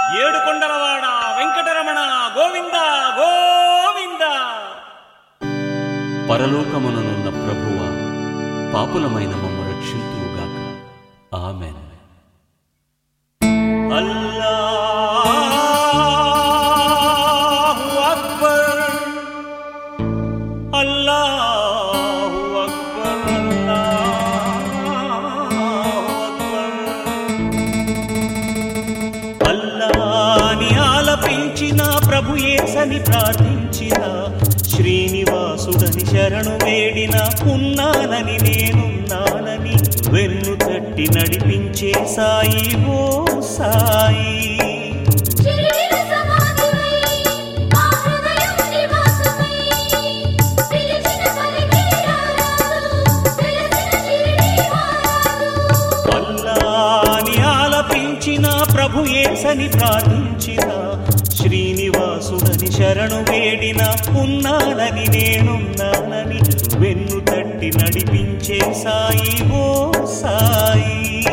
ఏడుకొండలవాడ వెంకటరమణ గోవింద గోవింద పరలోకముననున్న ప్రభువ పాపులమైన మమ్మ రక్షింతువుగాక ఆమెన్ అల్లాహు అక్బర్ అల్లాహు అక్బర్ అల్లాహు అక్బర్ అల్లాని ఆలపించిన ప్రభు యేసని ప్రార్థించిన శ్రీనివాసుడని శరణు వేడిన ఉన్నానని నేనున్నానని వెన్ను తట్టి నడిపించే సాయి ఓ సాయి చిరునీల సమాధివై మా హృదయం నివాసమై పిలిచిన పలికి రారాదు వెలసిన చిరునీవారాదు అల్లాని ఆలపించిన ప్రభు యేసని ప్రార్థించిన శ్రీనివాసుడని శరణు వేడిన ఉన్నానని నేనున్నానని వెన్ను తట్టి నడిపించే సాయి ఓ సాయి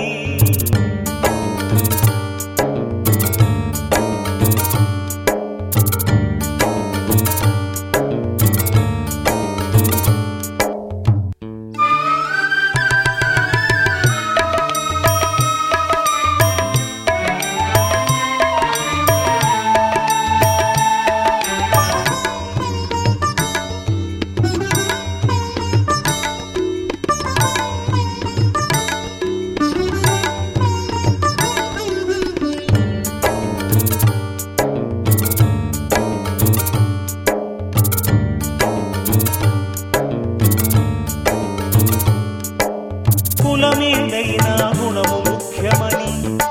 కులమేదైనా గుణము ముఖ్యమని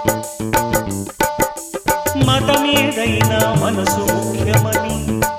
మతమేదైనా మనసు ముఖ్యమని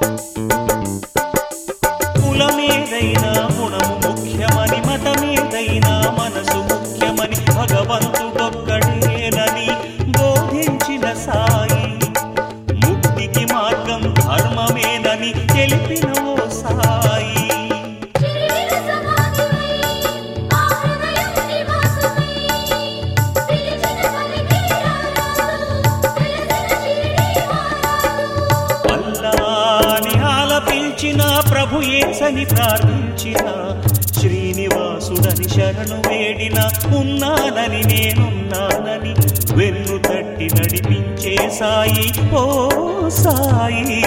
కులమేదైనా గుణము ముఖ్యమని మతమేదైనా మనసు ముఖ్యమని భగవంతుడొక్కడేనని బోధించిన సాయి ముక్తికి మార్గం ధర్మమేనని తెలిపిన ఓ సాయి చిరునీల సమాధివై మా హృదయం నివాసమై పిలిచిన పలికి రారాదు వెలసిన చిరునీవారాదు అల్లాని ఆలపించిన ప్రభు యేసని ప్రార్థించిన శ్రీనివాసుడని శరణు వేడిన ఉన్నానని నేనున్నానని వెన్ను తట్టి నడిపించే సాయి ఓ సాయి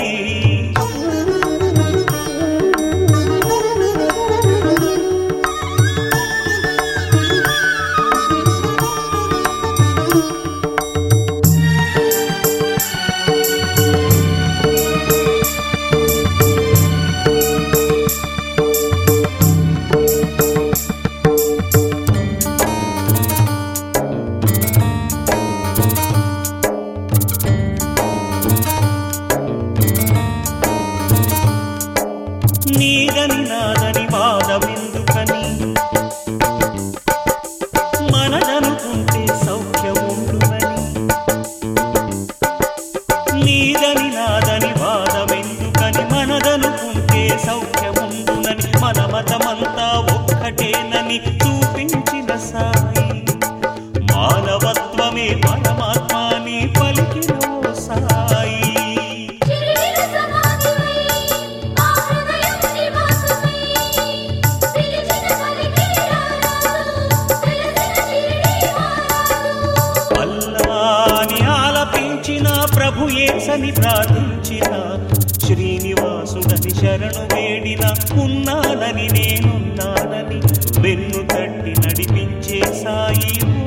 నీదని నాదని వాదమెందుకని మనదనుకుంటే సౌఖ్యముండునని నీదని నాదని వాదమెందుకని మనదనుకుంటే సౌఖ్యముండునని మన మతమంతా ఒక్కటేనని చూపించిన సాయి మానవత్వమే పరమాత్మని పలికిన ఓ సాయి చిరునీల సమాధివై మా హృదయం నివాసమై పిలిచిన పలికి రారాదు వెలసిన చిరునీవారాదు అల్లాని ఆలపించిన ప్రభు యేసని ప్రార్థించిన శ్రీనివాసుడని శరణు వేడిన ఉన్నానని నేనున్నానని వెన్ను తట్టి నడిపించే సాయి